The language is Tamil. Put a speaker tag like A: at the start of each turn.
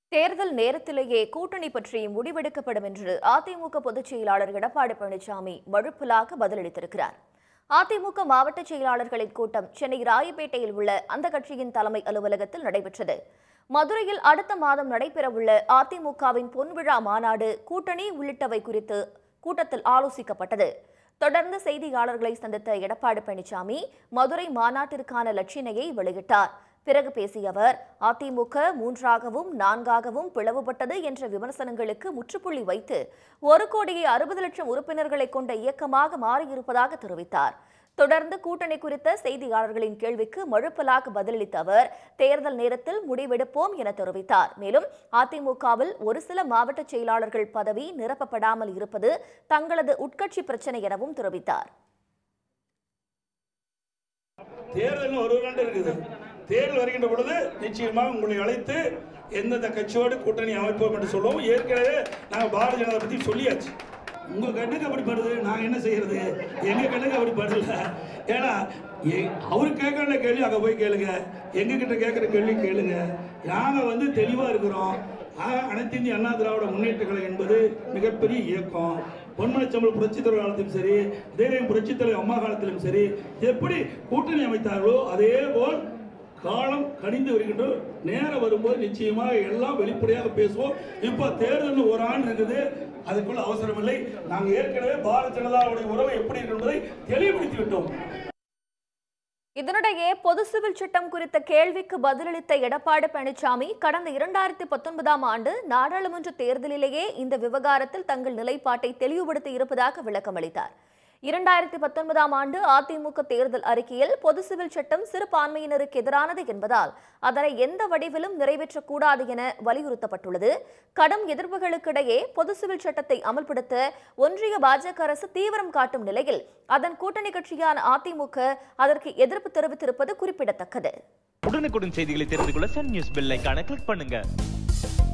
A: தேர்தல் நேரத்திலேயே கூட்டணி பற்றி முடிவெடுக்கப்படும் என்று அதிமுக பொதுச் செயலாளர் எடப்பாடி பழனிசாமி மழுப்பலாக பதிலளித்திருக்கிறார் அதிமுக மாவட்ட செயலாளர்களின் கூட்டம் சென்னை ராயப்பேட்டையில் உள்ள அந்த கட்சியின் தலைமை அலுவலகத்தில் நடைபெற்றது மதுரையில் அடுத்த மாதம் நடைபெறவுள்ள அதிமுகவின் பொன்விழா மாநாடு கூட்டணி உள்ளிட்டவை குறித்து கூட்டத்தில் ஆலோசிக்கப்பட்டது தொடர்ந்து செய்தியாளர்களை சந்தித்த எடப்பாடி பழனிசாமி மதுரை மாநாட்டிற்கான லட்சினையை வெளியிட்டார் பிறகு பேசிய அவர் அதிமுக மூன்றாகவும் நான்காகவும் பிளவுபட்டது என்ற விமர்சனங்களுக்கு முற்றுப்புள்ளி வைத்து ஒரு கோடியே அறுபது லட்சம் உறுப்பினர்களை கொண்ட இயக்கமாக மாறியிருப்பதாக தெரிவித்தார் தொடர்ந்து கூட்டணி குறித்த செய்தியாளர்களின் கேள்விக்கு மழுப்பலாக பதிலளித்த அவர் தேர்தல் நேரத்தில் முடிவெடுப்போம் என தெரிவித்தார் மேலும் அதிமுகவில் ஒரு சில மாவட்ட செயலாளர்கள் பதவி நிரப்பப்படாமல் இருப்பது தங்களது உட்கட்சி பிரச்சனை எனவும் தெரிவித்தார்
B: தேர்தல் ஒரு ரெண்டு இருக்குது தேர்தல் வருகின்ற பொழுது நிச்சயமாக உங்களை அழைத்து எந்தெந்த கட்சியோடு கூட்டணி அமைப்போம் என்று சொல்லுவோம் ஏற்கனவே நாங்கள் பாரதிய ஜனதா பற்றி சொல்லியாச்சு உங்கள் கண்ணுக்கு அப்படி படுது நாங்கள் என்ன செய்யறது எங்கள் கண்ணுக்கு அப்படி படல ஏன்னா எ- அவரு கேட்கற கேள்வி அங்கே போய் கேளுங்க எங்ககிட்ட கேட்குற கேள்வி கேளுங்க நாங்கள் வந்து தெளிவாக இருக்கிறோம் ஆக, அனைத்து இந்திய அண்ணா திராவிட முன்னேற்ற கழகம் என்பது மிகப்பெரிய இயக்கம் பொன்மனச்சம்பள புரட்சித் தலைவர் காலத்திலும் சரி அதேவேம் புரட்சித் தலைவர் அம்மா காலத்திலும் சரி எப்படி கூட்டணி அமைத்தார்களோ அதே போல் காலம் கணிந்து வருகின்றோம் நேரம் வரும்போது நிச்சயமாக எல்லாம் வெளிப்படையாக பேசுவோம் இப்போ தேர்தல் ஒரு ஆண்டு இருக்குது அதுக்குள்ள அவசரம் இல்லை நாங்கள் ஏற்கனவே பாரதிய ஜனதாவுடைய உறவு எப்படி இருக்கு என்பதை தெளிவுபடுத்தி விட்டோம்
A: இதனிடையே பொது சிவில் சட்டம் குறித்த கேள்விக்கு பதிலளித்த எடப்பாடி பழனிசாமி கடந்த இரண்டாயிரத்தி பத்தொன்பதாம் ஆண்டு நாடாளுமன்ற தேர்தலிலேயே இந்த விவகாரத்தில் தங்கள் நிலைப்பாட்டை தெளிவுபடுத்தி இருப்பதாக விளக்கம் அளித்தார் இரண்டாயிரத்தி பத்தொன்பதாம் ஆண்டு அதிமுக தேர்தல் அறிக்கையில் பொது சிவில் சட்டம் சிறுபான்மையினருக்கு எதிரானது என்பதால் அதனை எந்த வடிவிலும் நிறைவேற்றக்கூடாது என வலியுறுத்தப்பட்டுள்ளது கடும் எதிர்ப்புகளுக்கிடையே பொது சிவில் சட்டத்தை அமல்படுத்த ஒன்றிய பாஜக அரசு தீவிரம் காட்டும் நிலையில் அதன் கூட்டணி கட்சியான அதிமுக அதற்கு எதிர்ப்பு தெரிவித்திருப்பது குறிப்பிடத்தக்கது
C: உடனுக்குடன் செய்திகளை தெரிந்து கொள்ள சன் நியூஸ் பெல் ஐகானை கிளிக் பண்ணுங்க